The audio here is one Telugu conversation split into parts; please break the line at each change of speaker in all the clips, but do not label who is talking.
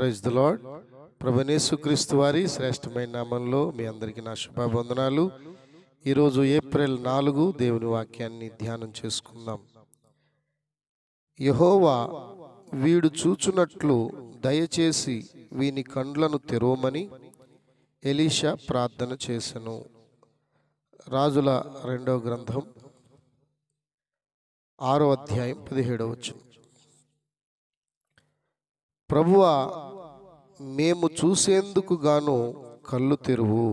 ప్రైజ్ ద లాడ్ ప్రభనేసుక్రీస్తు వారి శ్రేష్టమైన నామంలో మీ అందరికీ నా శుభావందనాలు ఈరోజు ఏప్రిల్ నాలుగు దేవుని వాక్యాన్ని ధ్యానం చేసుకుందాం యహోవా వీడు చూచునట్లు దయచేసి వీని కండ్లను తెరవమని ఎలీషా ప్రార్థన చేసెను రాజుల రెండవ గ్రంథం ఆరో అధ్యాయం పదిహేడవ వచనం ప్రభువా మేము చూసేందుకు గాను కళ్ళు తెరువు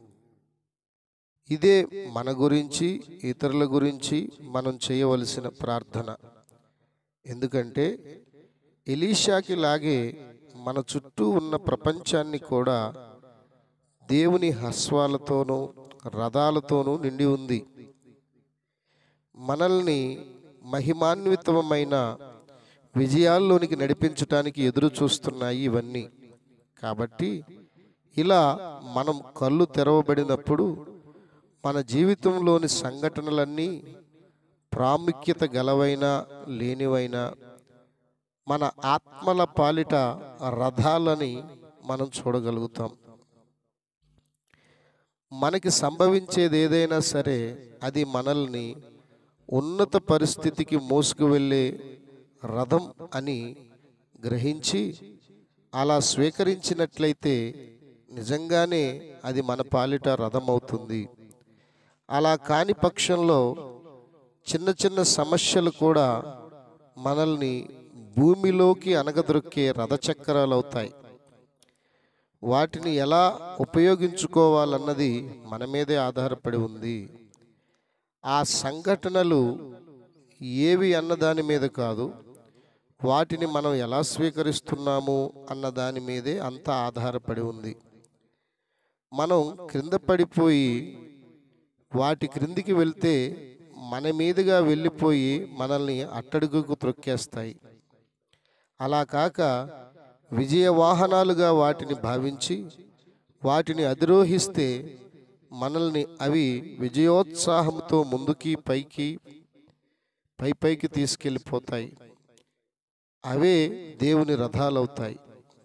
ఇదే మన గురించి ఇతరుల గురించి మనం చేయవలసిన ప్రార్థన ఎందుకంటే ఎలీషాకి లాగే మన చుట్టూ ఉన్న ప్రపంచాన్ని కూడా దేవుని హస్వాలతోనూ రథాలతోనూ నిండి ఉంది మనల్ని మహిమాన్వితమైన విజయాల్లోనికి నడిపించడానికి ఎదురు చూస్తున్నాయి ఇవన్నీ కాబట్టి ఇలా మనం కళ్ళు తెరవబడినప్పుడు మన జీవితంలోని సంఘటనలన్నీ ప్రాముఖ్యత గలవైన లేనివైన మన ఆత్మల పాలిట రథాలని మనం చూడగలుగుతాం మనకి సంభవించేది ఏదైనా సరే అది మనల్ని ఉన్నత పరిస్థితికి మోసుకు వెళ్ళే రథం అని గ్రహించి అలా స్వీకరించినట్లయితే నిజంగానే అది మన పాలిట రథం అవుతుంది అలా కాని పక్షంలో చిన్న చిన్న సమస్యలు కూడా మనల్ని భూమిలోకి అనగదొక్కే రథచక్రాలు అవుతాయి వాటిని ఎలా ఉపయోగించుకోవాలన్నది మన మీదే ఆధారపడి ఉంది ఆ సంఘటనలు ఏవి అన్న దాని మీద కాదు వాటిని మనం ఎలా స్వీకరిస్తున్నాము అన్న దాని మీదే అంతా ఆధారపడి ఉంది మనం క్రింద పడిపోయి వాటి క్రిందికి వెళ్తే మన మీదుగా వెళ్ళిపోయి మనల్ని అట్టడుగుకు త్రొక్కేస్తాయి అలా కాక విజయ వాహనాలుగా వాటిని భావించి వాటిని అధిరోహిస్తే మనల్ని అవి విజయోత్సాహంతో ముందుకి పైకి పై పైకి తీసుకెళ్ళిపోతాయి అవే దేవుని రథాలవుతాయి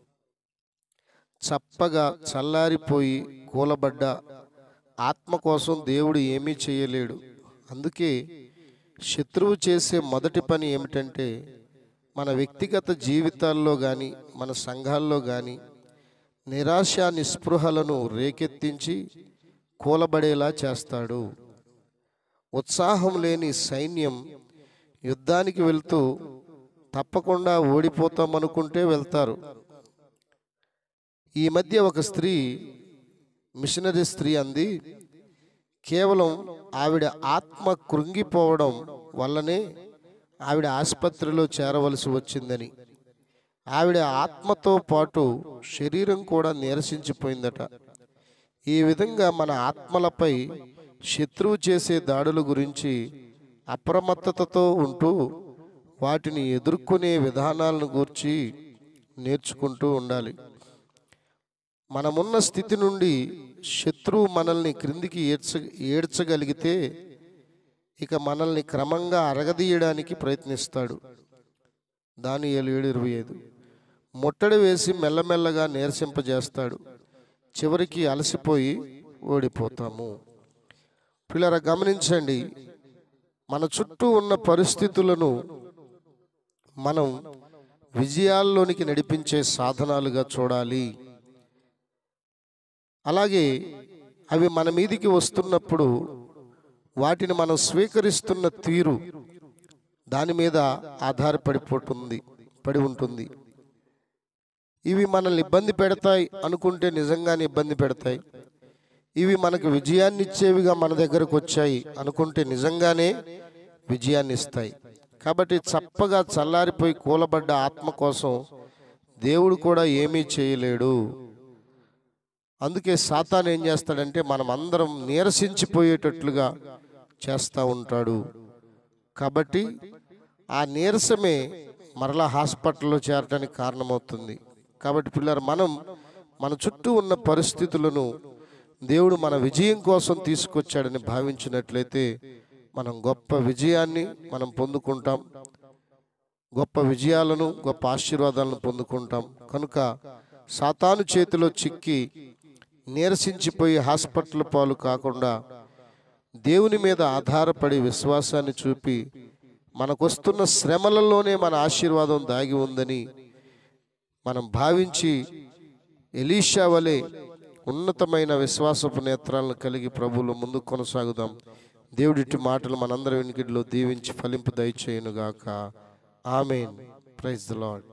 చప్పగా చల్లారిపోయి కూలబడ్డ ఆత్మ కోసం దేవుడు ఏమీ చేయలేడు అందుకే శత్రువు చేసే మొదటి పని ఏమిటంటే మన వ్యక్తిగత జీవితాల్లో కానీ మన సంఘాల్లో కానీ నిరాశ నిస్పృహలను రేకెత్తించి కూలబడేలా చేస్తాడు ఉత్సాహం లేని సైన్యం యుద్ధానికి వెళ్తూ తప్పకుండా ఓడిపోతామనుకుంటే వెళ్తారు ఈ మధ్య ఒక స్త్రీ మిషనరీ స్త్రీ అంది కేవలం ఆవిడ ఆత్మ కృంగిపోవడం వల్లనే ఆవిడ ఆసుపత్రిలో చేరవలసి వచ్చిందని ఆవిడ ఆత్మతో పాటు శరీరం కూడా నీరసించిపోయిందట ఈ విధంగా మన ఆత్మలపై శత్రువు చేసే దాడుల గురించి అప్రమత్తతతో ఉంటూ వాటిని ఎదుర్కొనే విధానాలను గూర్చి నేర్చుకుంటూ ఉండాలి మనమున్న స్థితి నుండి శత్రువు మనల్ని క్రిందికి ఏడ్చ ఏడ్చగలిగితే ఇక మనల్ని క్రమంగా అరగదీయడానికి ప్రయత్నిస్తాడు దాని ఏడు ఏడు ఇరవై ఐదు ముట్టడి వేసి మెల్లమెల్లగా నీరసింపజేస్తాడు చివరికి అలసిపోయి ఓడిపోతాము పిల్లర గమనించండి మన చుట్టూ ఉన్న పరిస్థితులను మనం విజయాల్లోనికి నడిపించే సాధనాలుగా చూడాలి అలాగే అవి మన మీదికి వస్తున్నప్పుడు వాటిని మనం స్వీకరిస్తున్న తీరు దాని మీద ఆధారపడిపోతుంది పడి ఉంటుంది ఇవి మనల్ని ఇబ్బంది పెడతాయి అనుకుంటే నిజంగానే ఇబ్బంది పెడతాయి ఇవి మనకు విజయాన్ని ఇచ్చేవిగా మన దగ్గరకు వచ్చాయి అనుకుంటే నిజంగానే విజయాన్ని ఇస్తాయి కాబట్టి చప్పగా చల్లారిపోయి కూలబడ్డ ఆత్మ కోసం దేవుడు కూడా ఏమీ చేయలేడు అందుకే సాతాన్ ఏం చేస్తాడంటే మనం అందరం నీరసించిపోయేటట్లుగా చేస్తూ ఉంటాడు కాబట్టి ఆ నీరసమే మరలా హాస్పిటల్లో చేరడానికి కారణమవుతుంది కాబట్టి పిల్లలు మనం మన చుట్టూ ఉన్న పరిస్థితులను దేవుడు మన విజయం కోసం తీసుకొచ్చాడని భావించినట్లయితే మనం గొప్ప విజయాన్ని మనం పొందుకుంటాం గొప్ప విజయాలను గొప్ప ఆశీర్వాదాలను పొందుకుంటాం కనుక సాతాను చేతిలో చిక్కి నీరసించిపోయి హాస్పిటల్ పాలు కాకుండా దేవుని మీద ఆధారపడి విశ్వాసాన్ని చూపి మనకొస్తున్న శ్రమలలోనే మన ఆశీర్వాదం దాగి ఉందని మనం భావించి ఎలీషా వలె ఉన్నతమైన విశ్వాసపు నేత్రాలను కలిగి ప్రభువులు ముందుకు కొనసాగుదాం దేవుడిటి మాటలు మనందరి వెనుకడిలో దీవించి ఫలింపు దయచేయునుగాక ఆమెన్ ప్రైజ్ ద లాడ్